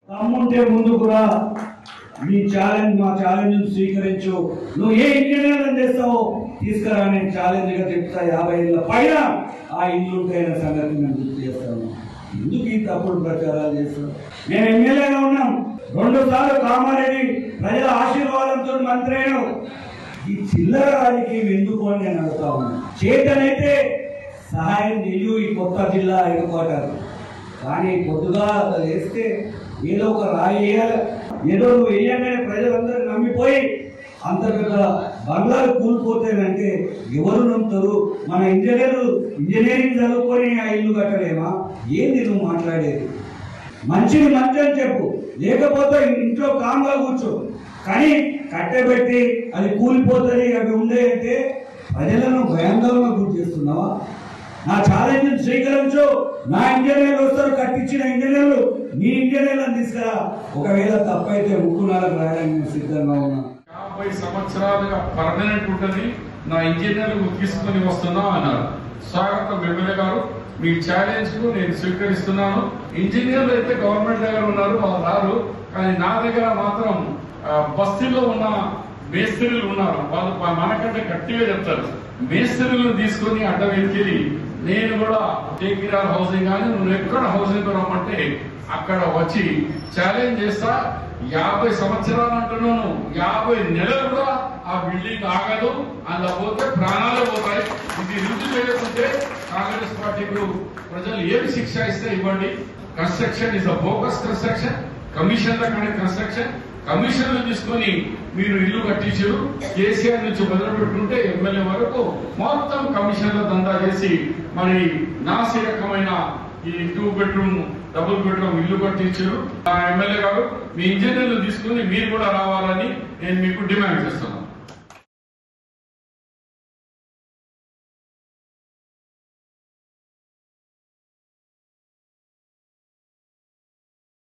దమ్ముంటే ముందుకురా నీ ఛాలెంజ్ మా ఛాలెంజ్ స్వీకరించు నువ్వు ఏ ఇంజనీర్ చేస్తావో తీసుకురా నేను ఛాలెంజ్ గా చెప్తా యాభై ఏళ్ళ పైన ఆ ఇల్లు ఉంటాయన్న సంగతి నేను గుర్తు చేస్తాను ఎందుకు ఈ తప్పుడు ప్రచారాలు చేస్తాను నేను ఎమ్మెల్యేగా ఉన్నాం రెండు సార్లు కామారెడ్డి ప్రజల ఆశీర్వాదంతో మంత్రి అయినావు ఈ చిల్లర రాజకీయం ఎందుకు అని నేను అడుగుతా ఉన్నాను చేతనైతే సహాయం చెయ్యు ఈ కొత్త జిల్లా హెడ్ క్వార్టర్ కానీ పొద్దుగా వేస్తే ఏదో ఒక రాయి వేయాలి ఏదో నువ్వు వేయగానే ప్రజలందరూ నమ్మిపోయి అంత పెద్ద బంగ్లాలు కూలిపోతాయంటే ఎవరు నమ్ముతారు మన ఇంజనీర్లు ఇంజనీరింగ్ చదువుకొని ఆ ఇల్లు కట్టలేమా ఏంది నువ్వు మాట్లాడేది మంచిని మంచి అని చెప్పు లేకపోతే ఇంట్లో కామ్గా కూర్చో కానీ కట్టెబెట్టి అది కూలిపోతుంది అవి ఉండేయంటే ప్రజలను భయాందోళన గురి చేస్తున్నావా నా ఛాలెంజ్ స్వీకరించు నా ఇంజనీర్లు వస్తారు కట్టించిన ఇంజనీర్లు నీ ఇంజనీర్లను తీసుకురా ఒకవేళ తప్పైతే ముక్కునాలకు రాయడానికి నేను సిద్ధంగా ఉన్నా యాభై సంవత్సరాలుగా పర్మనెంట్ ఉంటుంది నా ఇంజనీర్లు తీసుకుని వస్తున్నా అన్నారు స్వాగతం ఎమ్మెల్యే గారు మీ ఛాలెంజ్ కు నేను స్వీకరిస్తున్నాను ఇంజనీర్లు అయితే గవర్నమెంట్ దగ్గర ఉన్నారు వాళ్ళు రారు కానీ నా దగ్గర మాత్రం ఆ, బస్తీలో ఉన్న మేస్త్రీలు ఉన్నారు వాళ్ళు ప- మనకంటే గట్టిగా చెప్తారు మేస్త్రీలను తీసుకొని అడ్డం ఎత్తిరి నేను కూడా కేపీఆర్ హౌసింగ్ కానీ నువ్వు ఎక్కడ హౌసింగ్ రమ్మంటే అక్కడ వచ్చి ఛాలెంజ్ చేస్తా యాభై సంవత్సరాలు అంటున్నాను యాభై నెలలు కూడా ఆ బిల్డింగ్ ఆగదు అందులో పోతే ప్రాణాలు పోతాయి ఇది రుజు చేయకుంటే కాంగ్రెస్ పార్టీకు ప్రజలు ఏమి శిక్ష ఇస్తే ఇవ్వండి construction is a bogus construction కమిషన్ల కానీ కన్స్ట్రక్షన్ కమిషన్లు తీసుకొని మీరు ఇల్లు కట్టించారు కేసీఆర్ నుంచి మొదలు పెట్టుకుంటే ఎమ్మెల్యే వరకు మొత్తం కమిషన్ల దందా చేసి మరి నాసి రకమైన ఈ టూ బెడ్రూమ్ డబుల్ బెడ్రూమ్ ఇల్లు కట్టించారు ఆ ఎమ్మెల్యే గారు మీ ఇంజనీర్లు తీసుకుని మీరు కూడా రావాలని నేను మీకు డిమాండ్ చేస్తున్నాను